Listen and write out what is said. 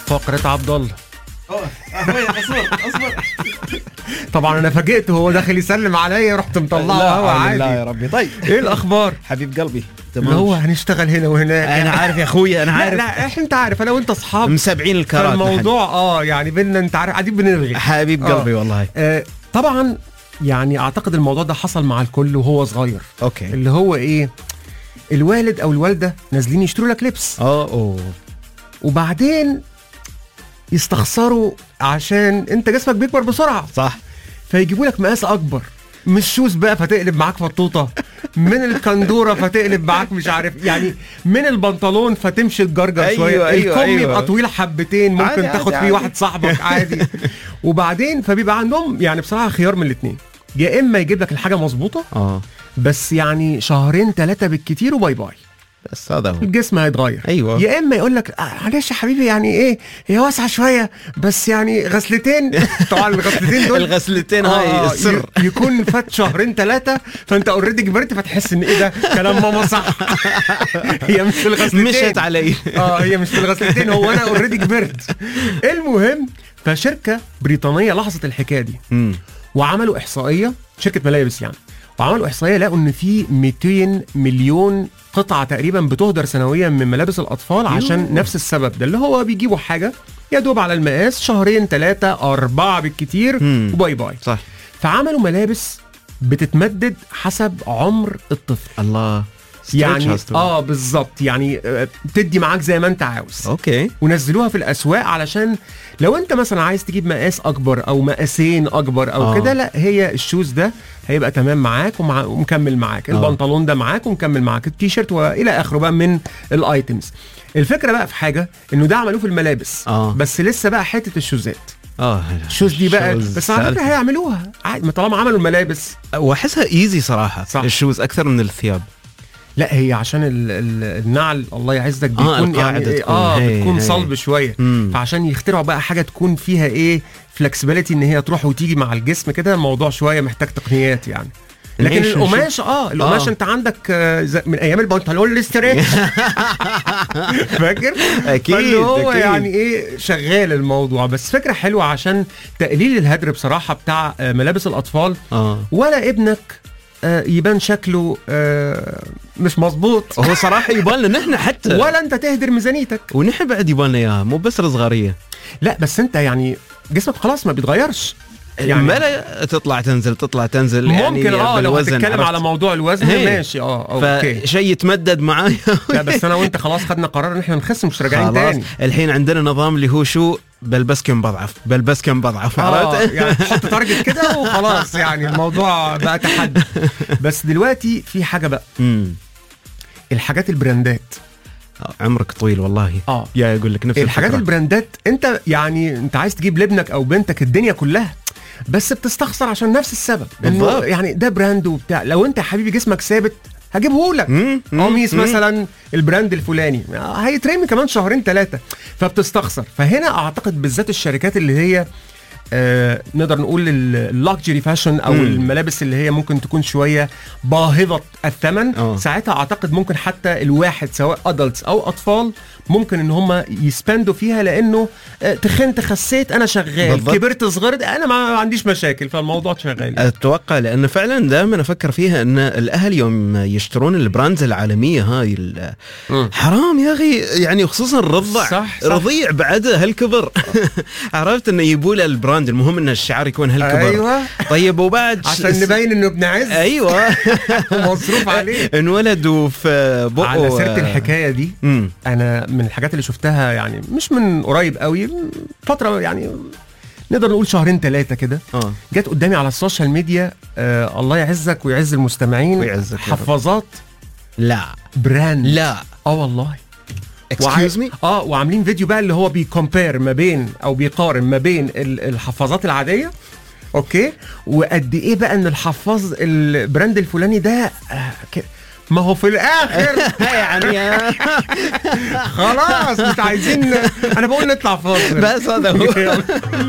فقره عبد الله اه اخويا اصبر اصبر طبعا انا فاجئته هو داخل يسلم عليا رحت مطلعه لا هوا عالم لا يا عادي ربي طيب ايه الاخبار حبيب قلبي اللي هو هنشتغل هنا وهناك انا عارف يا اخويا انا لا عارف لا احنا انت عارف انا وانت اصحاب مسبعين الكرات فالموضوع اه يعني بينا انت عارف قاعدين بنرغي حبيب آه. قلبي والله آه طبعا يعني اعتقد الموضوع ده حصل مع الكل وهو صغير اوكي اللي هو ايه الوالد او الوالده نازلين يشتروا لك لبس اه اوه وبعدين يستخسروا عشان انت جسمك بيكبر بسرعه صح فيجيبوا لك مقاس اكبر مش شوز بقى فتقلب معاك فطوطه من الكندوره فتقلب معاك مش عارف يعني من البنطلون فتمشي تجرجر أيوة، شويه أيوة، الكم أيوة. يبقى طويل حبتين ممكن عادي، تاخد عادي، فيه عادي. واحد صاحبك عادي وبعدين فبيبقى عندهم يعني بصراحه خيار من الاثنين يا اما يجيب لك الحاجه مظبوطه اه بس يعني شهرين ثلاثه بالكتير وباي باي بس هذا هو الجسم هيتغير أيوة. يا اما يقول لك آه، معلش يا حبيبي يعني ايه هي واسعه شويه بس يعني غسلتين طبعا الغسلتين دول الغسلتين آه، هاي آه، السر ي- يكون فات شهرين ثلاثه فانت اوريدي كبرت فتحس ان ايه ده كلام ماما صح هي مش في الغسلتين مشت علي اه هي مش في الغسلتين هو انا اوريدي كبرت المهم فشركه بريطانيه لاحظت الحكايه دي مم. وعملوا احصائيه شركه ملابس يعني وعملوا احصائيه لقوا ان في 200 مليون قطعه تقريبا بتهدر سنويا من ملابس الاطفال عشان نفس السبب ده اللي هو بيجيبوا حاجه يا دوب على المقاس شهرين ثلاثه اربعه بالكتير مم. وباي باي صح فعملوا ملابس بتتمدد حسب عمر الطفل الله يعني Stretch has to- اه بالظبط يعني آه، تدي معاك زي ما انت عاوز اوكي ونزلوها في الاسواق علشان لو انت مثلا عايز تجيب مقاس اكبر او مقاسين اكبر او آه. كده لا هي الشوز ده هيبقى تمام معاك ومع ومكمل معاك آه. البنطلون ده معاك ومكمل معاك التيشيرت والى اخره بقى من الايتمز الفكره بقى في حاجه انه ده عملوه في الملابس آه. بس لسه بقى حته الشوزات اه الشوز دي بقى الشوز بس على فكره سألت. هيعملوها عادي ما طالما عملوا الملابس واحسها ايزي صراحه صح. الشوز اكثر من الثياب لا هي عشان ال ال النعل الله يعزك آه، بيكون القاعدة يعني تكون اه هي- بتكون هي. صلب شويه مم. فعشان يخترعوا بقى حاجه تكون فيها ايه فلكسبيليتي ان هي تروح وتيجي مع الجسم كده الموضوع شويه محتاج تقنيات يعني لكن نعيش ونشوف. القماش اه القماش آه. انت عندك آه، زي- من ايام البنطلون الاستريتش فاكر أكيد، فاللي هو أكيد. يعني ايه شغال الموضوع بس فكره حلوه عشان تقليل الهدر بصراحه بتاع آه، ملابس الاطفال اه ولا ابنك آه، يبان شكله آه، مش مظبوط هو صراحه يبان لنا نحن حتى ولا انت تهدر ميزانيتك ونحن بعد يبان لنا اياها مو بس الصغاريه لا بس انت يعني جسمك خلاص ما بيتغيرش يعني ما تطلع تنزل تطلع تنزل يعني ممكن اه لو بالوزن، هتتكلم عرفت؟ على موضوع الوزن هي. ماشي اه اوكي فشيء يتمدد معايا لا بس انا وانت خلاص خدنا قرار ان احنا نخس مش راجعين خلاص تاني الحين عندنا نظام اللي هو شو بلبس كم بضعف بلبس كم بضعف اه عرفت يعني تحط تارجت كده وخلاص يعني الموضوع بقى تحدي بس دلوقتي في حاجه بقى أمم. الحاجات البراندات عمرك طويل والله اه يا اقول لك نفس الحاجات الفكرة. البراندات انت يعني انت عايز تجيب لابنك او بنتك الدنيا كلها بس بتستخسر عشان نفس السبب انه بالضبط. يعني ده براند وبتاع لو انت يا حبيبي جسمك ثابت هجيبه لك مم، مم، قميص مم. مثلا البراند الفلاني هيترمي كمان شهرين ثلاثه فبتستخسر فهنا اعتقد بالذات الشركات اللي هي آه نقدر نقول اللكجري فاشن او مم. الملابس اللي هي ممكن تكون شويه باهظه الثمن آه. ساعتها اعتقد ممكن حتى الواحد سواء ادلتس او اطفال ممكن ان هم يسبندوا فيها لانه آه، تخنت خسيت انا شغال بالضبط. كبرت صغرت انا ما عنديش مشاكل فالموضوع شغال اتوقع لان فعلا دائما افكر فيها ان الاهل يوم يشترون البراندز العالميه هاي ال- مم. حرام يا اخي يعني خصوصا الرضع صح، صح. رضيع بعده هالكبر عرفت انه يبوا له البراند المهم ان الشعار يكون هالكبر ايوه طيب وبعد عشان نبين انه ابن عز ايوه مصروف عليه انولد وفي بقه على سيره الحكايه دي امم انا من الحاجات اللي شفتها يعني مش من قريب قوي من فتره يعني نقدر نقول شهرين ثلاثه كده اه جت قدامي على السوشيال ميديا آه الله يعزك ويعز المستمعين ويعزك يا رب. حفاظات لا براند لا اه والله اكسكيوز مي اه وعاملين فيديو بقى اللي هو بيكومبير ما بين او بيقارن ما بين ال- الحفاظات العاديه اوكي وقد ايه بقى ان الحفاظ البراند الفلاني ده آه ك- ما هو في الاخر يعني خلاص مش عايزين انا بقول نطلع فاصل بس هذا هو يلا.